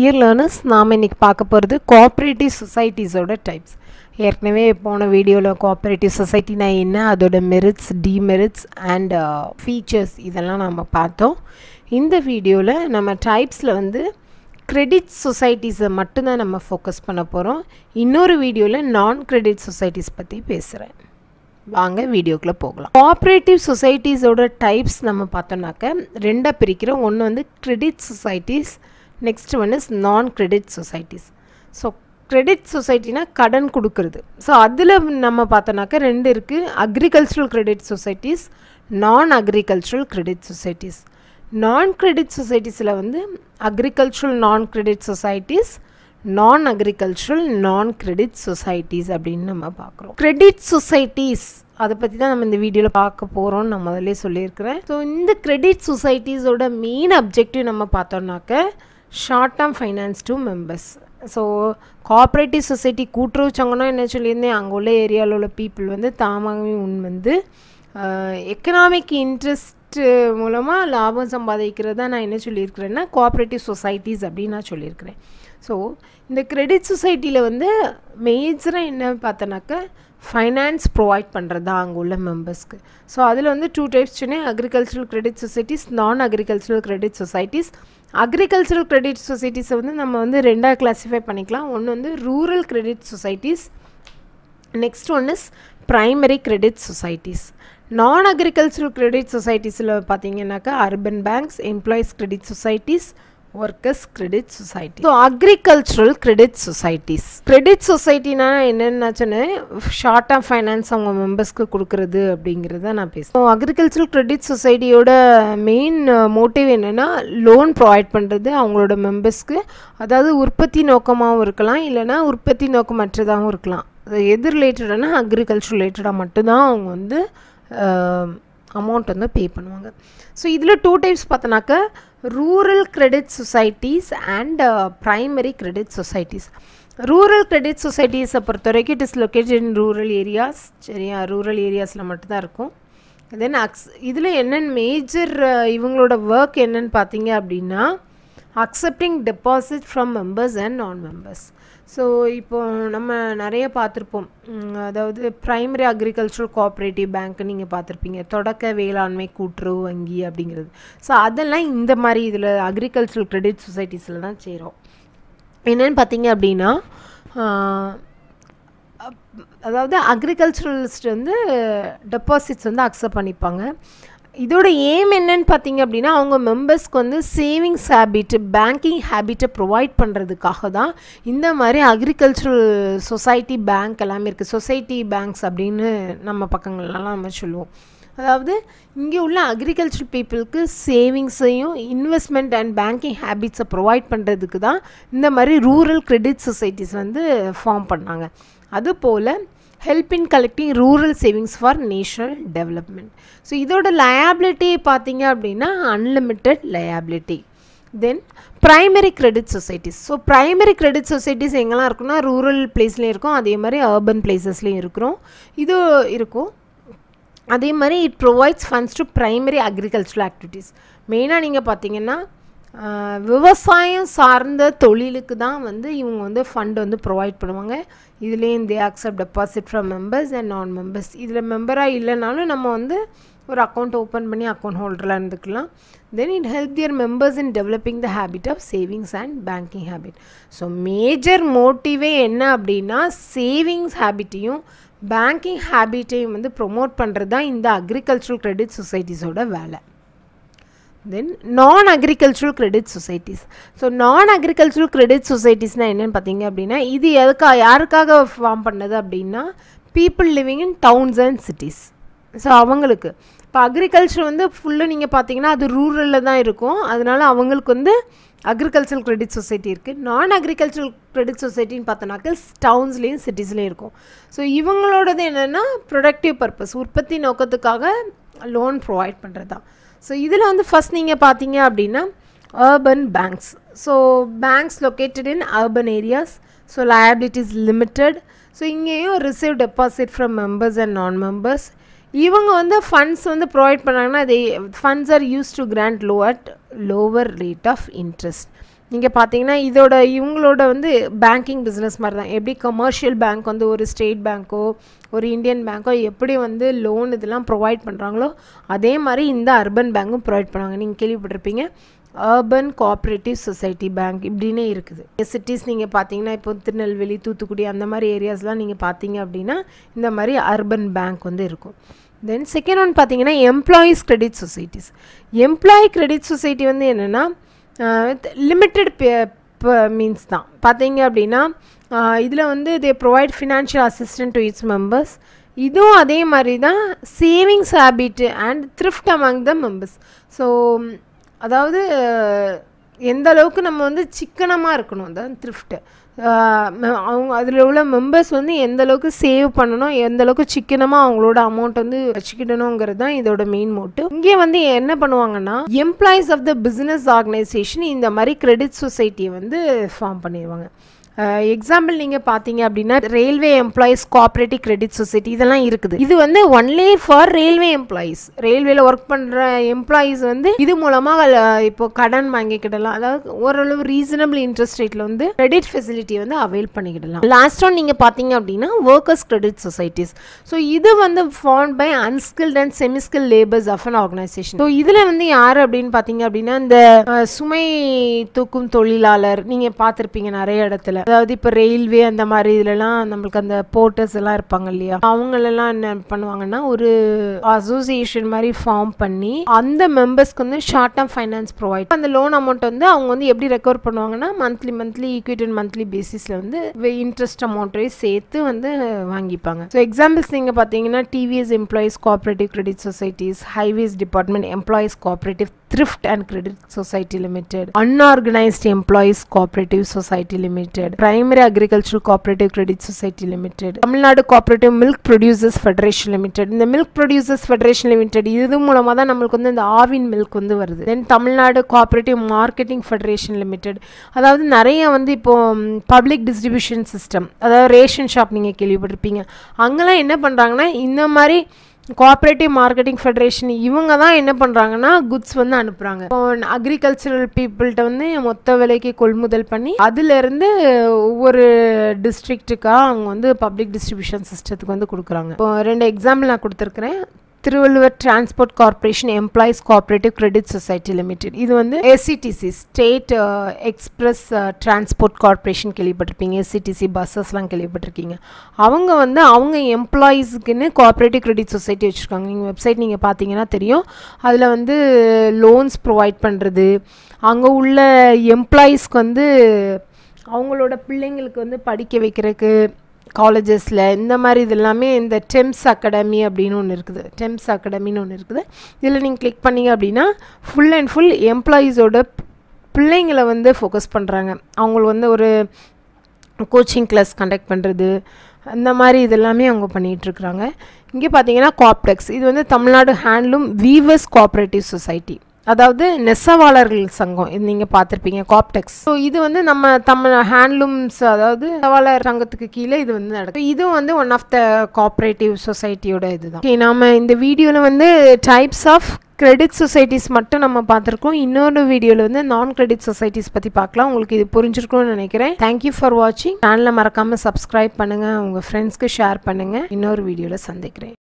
year learners நாம் இன்றைக்கி பார்க்க போகிறது கோஆப்ரேட்டிவ் சொசைட்டிஸோட டைப்ஸ் ஏற்கனவே போன வீடியோவில் கோஆப்ரேட்டிவ் சொசைட்டினா என்ன அதோட மெரிட்ஸ் டிமெரிட்ஸ் அண்ட் ஃபீச்சர்ஸ் இதெல்லாம் நம்ம பார்த்தோம் இந்த வீடியோவில் நம்ம டைப்ஸில் வந்து கிரெடிட் சொசைட்டிஸை மட்டும்தான் நம்ம ஃபோக்கஸ் பண்ண போகிறோம் இன்னொரு வீடியோவில் நான் கிரெடிட் சொசைட்டிஸ் பற்றி பேசுகிறேன் வாங்க வீடியோக்குள்ளே போகலாம் கோஆப்ரேட்டிவ் சொசைட்டிஸோட டைப்ஸ் நம்ம பார்த்தோம்னாக்க ரெண்டாக பிரிக்கிறோம் ஒன்று வந்து credit societies next one is non credit societies so credit சொசைட்டினா கடன் கொடுக்கறது ஸோ அதில் நம்ம பார்த்தோன்னாக்க ரெண்டு இருக்குது agricultural credit societies non agricultural credit societies non credit சொசைட்டிஸில் வந்து agricultural non credit societies non agricultural non credit societies அப்படின்னு நம்ம பார்க்குறோம் கிரெடிட் சொசைட்டிஸ் அதை பற்றி தான் நம்ம இந்த வீடியோவில் பார்க்க போகிறோம்னு நான் முதல்ல சொல்லியிருக்கிறேன் ஸோ இந்த கிரெடிட் சொசைட்டிஸோட மெயின் அப்ஜெக்டிவ் நம்ம பார்த்தோம்னாக்க short term finance to members so cooperative society கூட்டுறவு சங்கம்னா என்ன சொல்லியிருந்தேன் அங்கே உள்ள ஏரியாவில் உள்ள பீப்புள் வந்து தாமாகவே முன் வந்து எக்கனாமிக் இன்ட்ரெஸ்ட்டு மூலமாக லாபம் சம்பாதிக்கிறதா நான் என்ன சொல்லியிருக்கிறேன்னா கோஆப்ரேட்டிவ் சொசைட்டிஸ் அப்படின்னு நான் சொல்லியிருக்கிறேன் ஸோ இந்த கிரெடிட் சொசைட்டியில் வந்து மேஜராக என்ன பார்த்தோன்னாக்கா ஃபைனான்ஸ் ப்ரொவைட் பண்ணுறது தான் அங்கே உள்ள மெம்பர்ஸ்க்கு ஸோ அதில் வந்து டூ டைப்ஸ் சொன்னேன் agricultural credit societies non agricultural credit societies agricultural credit சொசைட்டிஸை வந்து நம்ம வந்து ரெண்டாக கிளாஸிஃபை பண்ணிக்கலாம் ஒன்று வந்து rural credit societies next one is primary credit societies non agricultural credit சொசைட்டிஸில் பார்த்தீங்கன்னாக்கா urban banks employees credit societies workers credit society so agricultural credit societies credit சொசைட்டினா என்னென்னு சொன்னேன் ஷார்ட் டேர்ம் ஃபைனான்ஸ் அவங்க மெம்பர்ஸ்க்கு கொடுக்குறது அப்படிங்கிறத நான் பேசுகிறேன் ஸோ அக்ரிகல்ச்சரல் கிரெடிட் சொசைட்டியோட மெயின் மோட்டிவ் என்னென்னா லோன் ப்ரொவைட் பண்ணுறது அவங்களோட மெம்பர்ஸ்க்கு அதாவது உற்பத்தி நோக்கமாகவும் இருக்கலாம் இல்லைனா உற்பத்தி நோக்கமற்றதாகவும் இருக்கலாம் அது எது ரிலேட்டடானா அக்ரிகல்ச்சர் ரிலேட்டடாக மட்டும்தான் அவங்க வந்து அமௌண்ட் வந்து பே பண்ணுவாங்க ஸோ இதில் டூ டைப்ஸ் பார்த்தோன்னாக்கா rural credit societies and primary credit societies rural credit சொசைட்டிஸை பொறுத்த வரைக்கும் it is located in rural areas சரியா ரூரல் ஏரியாஸில் மட்டும்தான் இருக்கும் தென் அக்ஸ் இதில் என்னென்ன மேஜர் இவங்களோட ஒர்க் என்னன்னு பார்த்தீங்க அப்படின்னா accepting deposit from members and non members so இப்போ நம்ம நிறைய பார்த்துருப்போம் அதாவது ப்ரைமரி அக்ரிகல்ச்சரல் கோஆப்ரேட்டிவ் பேங்க் நீங்கள் பார்த்துருப்பீங்க தொடக்க வேளாண்மை கூட்டுறவு வங்கி அப்படிங்கிறது ஸோ அதெல்லாம் இந்த மாதிரி இதில் அக்ரிகல்ச்சரல் கிரெடிட் சொசைட்டிஸில் தான் சேரும் என்னென்னு பார்த்தீங்க அப்படின்னா அதாவது அக்ரிகல்ச்சரலிஸ்ட் வந்து டெபாசிட்ஸ் வந்து அக்செப்ட் பண்ணிப்பாங்க இதோட ஏம் என்னன்னு பார்த்தீங்க அப்படின்னா அவங்க மெம்பர்ஸ்க்கு வந்து சேவிங்ஸ் ஹேபிட்டு பேங்கிங் ஹேபிட்டை ப்ரொவைட் பண்ணுறதுக்காக தான் இந்த மாதிரி அக்ரிகல்ச்சரல் சொசைட்டி பேங்க் எல்லாமே இருக்குது சொசைட்டி பேங்க்ஸ் அப்படின்னு நம்ம பக்கங்கள்லாம் நம்ம சொல்லுவோம் அதாவது இங்கே உள்ள அக்ரிகல்ச்சர் பீப்புளுக்கு சேவிங்ஸையும் இன்வெஸ்ட்மெண்ட் அண்ட் பேங்கிங் ஹேபிட்ஸை ப்ரொவைட் பண்ணுறதுக்கு தான் இந்த மாதிரி ரூரல் கிரெடிட் சொசைட்டிஸ் வந்து ஃபார்ம் பண்ணாங்க அதுபோல் help in collecting rural savings for national development so இதோட லயபிலிட்டி பார்த்தீங்க அப்படின்னா unlimited liability then primary credit societies so primary credit societies எங்கெல்லாம் இருக்குன்னா ரூரல் பிளேஸ்லேயும் இருக்கும் அதே மாதிரி அர்பன் பிளேசஸ்லேயும் இருக்கிறோம் இது இருக்கும் அதே மாதிரி it provides funds to primary agricultural activities மெயினாக நீங்கள் பார்த்தீங்கன்னா விவசாயம் சார்ந்த தொழிலுக்கு தான் வந்து இவங்க வந்து ஃபண்ட் வந்து ப்ரொவைட் பண்ணுவாங்க இதுலேயும் they accept deposit from members and non members இதில் மெம்பராக இல்லைனாலும் நம்ம வந்து ஒரு அக்கௌண்ட் ஓப்பன் பண்ணி அக்கௌண்ட் ஹோல்டராக இருந்துக்கலாம் then it help their members in developing the habit of savings and banking habit so major மோட்டிவே என்ன அப்படின்னா சேவிங்ஸ் ஹேபிட்டையும் பேங்கிங் ஹேபிட்டையும் வந்து ப்ரொமோட் பண்ணுறது தான் இந்த அக்ரிகல்ச்சரல் கிரெடிட் சொசைட்டிஸோட வேலை then non agricultural credit societies so non agricultural credit சொசைட்டிஸ்னால் என்னென்னு பார்த்தீங்க அப்படின்னா இது எதுக்காக யாருக்காக ஃபார்ம் பண்ணது அப்படின்னா people living in towns and cities so அவங்களுக்கு இப்போ அக்ரிகல்ச்சர் வந்து ஃபுல்லாக நீங்கள் பார்த்தீங்கன்னா அது ரூரலில் தான் இருக்கும் அதனால அவங்களுக்கு வந்து அக்ரிகல்ச்சரல் கிரெடிட் சொசைட்டி இருக்குது நான் அக்ரிகல்ச்சரல் கிரெடிட் சொசைட்டின்னு பார்த்தோன்னாக்க டவுன்ஸ்லேயும் சிட்டிஸ்லேயும் இருக்கும் ஸோ இவங்களோடது என்னென்னா ப்ரொடக்டிவ் பர்பஸ் உற்பத்தி நோக்கத்துக்காக லோன் ப்ரொவைட் பண்ணுறது தான் ஸோ இதில் வந்து ஃபஸ்ட் நீங்கள் பார்த்தீங்க அப்படின்னா urban banks so banks located in urban areas so liabilities limited so இங்கேயும் receive deposit from members and non members இவங்க வந்து ஃபண்ட்ஸ் வந்து ப்ரொவைட் பண்ணாங்கன்னா they funds are use to grant loan at lower rate of interest நீங்கள் பார்த்தீங்கன்னா இதோட இவங்களோட வந்து பேங்கிங் பிஸ்னஸ் மாதிரி தான் எப்படி கமர்ஷியல் பேங்க் வந்து ஒரு ஸ்டேட் பேங்க்கோ ஒரு இந்தியன் பேங்க்கோ எப்படி வந்து லோன் இதெல்லாம் ப்ரொவைட் பண்ணுறாங்களோ அதே மாதிரி இந்த அர்பன் பேங்க்கும் ப்ரொவைட் பண்ணுவாங்க நீங்கள் கேள்விப்பட்டிருப்பீங்க அர்பன் கோஆப்ரேட்டிவ் சொசைட்டி பேங்க் இப்படின்னே இருக்குது சிட்டிஸ் நீங்கள் பார்த்தீங்கன்னா இப்போ திருநெல்வேலி தூத்துக்குடி அந்த மாதிரி ஏரியாஸ்லாம் நீங்கள் பார்த்தீங்க அப்படின்னா இந்த மாதிரி அர்பன் பேங்க் வந்து இருக்கும் தென் செகண்ட் ஒன் பார்த்தீங்கன்னா employees credit societies employee credit society வந்து என்னென்னா லிமிட்டெட் மீன்ஸ் தான் பார்த்தீங்க அப்படின்னா இதில் வந்து they provide financial assistant to its members இதுவும் அதே மாதிரி தான் savings habit and thrift among the members so அதாவது எந்த அளவுக்கு நம்ம வந்து சிக்கனமாக இருக்கணும் அதான் த்ரிஃப்ட்டு அவங்க அதில் உள்ள மெம்பர்ஸ் வந்து எந்த அளவுக்கு சேவ் பண்ணணும் எந்த அளவுக்கு சிக்கனமாக அவங்களோட அமௌண்ட் வந்து வச்சுக்கிடணுங்கிறது தான் இதோட மெயின் மோட்டிவ் இங்கே வந்து என்ன பண்ணுவாங்கன்னா employees of the business organisation இந்த மாதிரி கிரெடிட் சொசைட்டியை வந்து ஃபார்ம் பண்ணிடுவாங்க எக்ஸாம்பிள் நீங்கள் பார்த்தீங்க அப்படின்னா railway employees cooperative credit society இதெல்லாம் இருக்குது இது வந்து ஒன்லி ஃபார் ரயில்வே எம்ப்ளாயிஸ் ரயில்வேல ஒர்க் பண்ணுற எம்ப்ளாயீஸ் வந்து இது மூலமாக இப்போ கடன் வாங்கிக்கிடலாம் அதாவது ஓரளவு ரீசனபிள் இன்ட்ரெஸ்ட் ரேட்டில் வந்து கிரெடிட் ஃபெசிலிட்டி வந்து அவைல் பண்ணிக்கிடலாம் லாஸ்ட் ஒன் நீங்கள் பார்த்தீங்க அப்படின்னா ஒர்க்கர்ஸ் கிரெடிட் சொசைட்டிஸ் ஸோ இது வந்து form by unskilled and semi skill labours of an organisation so இதில் வந்து யார் அப்படின்னு பார்த்தீங்க அப்படின்னா இந்த சுமை தூக்கும் தொழிலாளர் நீங்கள் பார்த்துருப்பீங்க நிறைய இடத்துல அதாவது இப்போ ரயில்வே அந்த மாதிரி இதுலலாம் நம்மளுக்கு அந்த போர்ட்டர்ஸ் எல்லாம் இருப்பாங்க இல்லையா அவங்களெல்லாம் என்ன பண்ணுவாங்கன்னா ஒரு அசோசியேஷன் மாதிரி ஃபார்ம் பண்ணி அந்த மெம்பர்ஸ்க்கு வந்து ஷார்ட் டேர்ம் ஃபைனான்ஸ் ப்ரொவைட் அந்த லோன் அமௌண்ட் வந்து அவங்க வந்து எப்படி ரெக்கவர் பண்ணுவாங்கன்னா மந்த்லி மந்த்லி ஈக்விட்டி மந்த்லி பேசிஸில் வந்து இன்ட்ரெஸ்ட் அமௌண்ட்டையும் சேர்த்து வந்து வாங்கிப்பாங்க ஸோ எக்ஸாம்பிள்ஸ் நீங்கள் பார்த்தீங்கன்னா TVS employees cooperative credit societies highways department employees cooperative thrift and credit society limited unorganized employees cooperative society limited primary agricultural cooperative credit society limited Tamil Nadu cooperative milk producers federation limited இந்த milk producers federation limited இது மூலமாக தான் நம்மளுக்கு வந்து இந்த Aavin milk வந்து வருது தென் Tamil Nadu cooperative marketing federation limited அதாவது நிறைய வந்து இப்போ பப்ளிக் டிஸ்ட்ரிபியூஷன் சிஸ்டம் அதாவது ரேஷன் ஷாப் நீங்கள் கேள்விப்பட்டிருப்பீங்க அங்கெல்லாம் என்ன பண்ணுறாங்கன்னா இந்த மாதிரி கோஆப்ரேட்டிவ் மார்க்கெட்டிங் ஃபெடரேஷன் இவங்க தான் என்ன பண்ணுறாங்கன்னா குட்ஸ் வந்து அனுப்புகிறாங்க இப்போ அக்ரிகல்ச்சரல் பீப்புள்கிட்ட வந்து மொத்த விலைக்கு கொள்முதல் பண்ணி அதுலேருந்து ஒவ்வொரு டிஸ்ட்ரிக்ட்டுக்காக அவங்க வந்து பப்ளிக் டிஸ்ட்ரிபியூஷன் சிஸ்டத்துக்கு வந்து கொடுக்குறாங்க இப்போ ரெண்டு எக்ஸாம்பிள் நான் கொடுத்துருக்குறேன் Thiruvalluvar transport corporation employees cooperative credit society limited இது வந்து SETC state express transport corporation கேள்விப்பட்டிருப்பீங்க எஸ்சிடிசி பஸ்ஸஸ்லாம் கேள்விப்பட்டிருக்கீங்க அவங்க வந்து அவங்க எம்ப்ளாயீஸுக்குன்னு கோஆப்ரேட்டிவ் கிரெடிட் சொசைட்டி வச்சுருக்காங்க நீங்கள் வெப்சைட் நீங்கள் பார்த்தீங்கன்னா தெரியும் அதில் வந்து லோன்ஸ் ப்ரொவைட் பண்ணுறது அங்கே உள்ள எம்ப்ளாயீஸ்க்கு வந்து அவங்களோட பிள்ளைங்களுக்கு வந்து படிக்க வைக்கிறதுக்கு காலேஜஸில் இந்த மாதிரி இது எல்லாமே இந்த டெம்ஸ் அகாடமி அப்படின்னு ஒன்று இருக்குது டெம்ஸ் அகாடமின்னு ஒன்று இருக்குது இதில் நீங்கள் கிளிக் பண்ணீங்க அப்படின்னா ஃபுல் அண்ட் ஃபுல் எம்ப்ளாயீஸோட பிள்ளைங்களை வந்து ஃபோக்கஸ் பண்ணுறாங்க அவங்களுக்கு வந்து ஒரு கோச்சிங் கிளாஸ் கண்டக்ட் பண்ணுறது அந்த மாதிரி இதெல்லாமே அவங்க பண்ணிகிட்ருக்குறாங்க இங்கே பார்த்தீங்கன்னா காப்டெக்ஸ் இது வந்து Tamil Nadu handloom weavers cooperative society அதாவது நெசவாளர்கள் சங்கம் இது நீங்கள் பார்த்துருப்பீங்க காப்டெக்ஸ் ஸோ இது வந்து நம்ம தமிழ் ஹேண்ட்லூம்ஸ் அதாவது நெசவாளர் சங்கத்துக்கு கீழே இது வந்து நடக்கும் இதுவும் வந்து ஒன் ஆஃப் த கோஆப்ரேட்டிவ் சொசைட்டியோட இதுதான் ஓகே நம்ம இந்த வீடியோவில் வந்து டைப்ஸ் ஆஃப் கிரெடிட் சொசைட்டிஸ் மட்டும் நம்ம பார்த்துருக்கோம் இன்னொரு வீடியோவில் வந்து நான் கிரெடிட் சொசைட்டிஸ் பற்றி பார்க்கலாம் உங்களுக்கு இது புரிஞ்சிருக்கும்னு நினைக்கிறேன் தேங்க்யூ ஃபார் வாட்சிங் சேனலை மறக்காமல் சப்ஸ்கிரைப் பண்ணுங்கள் உங்கள் ஃப்ரெண்ட்ஸ்க்கு ஷேர் பண்ணுங்கள் இன்னொரு வீடியோவில் சந்திக்கிறேன்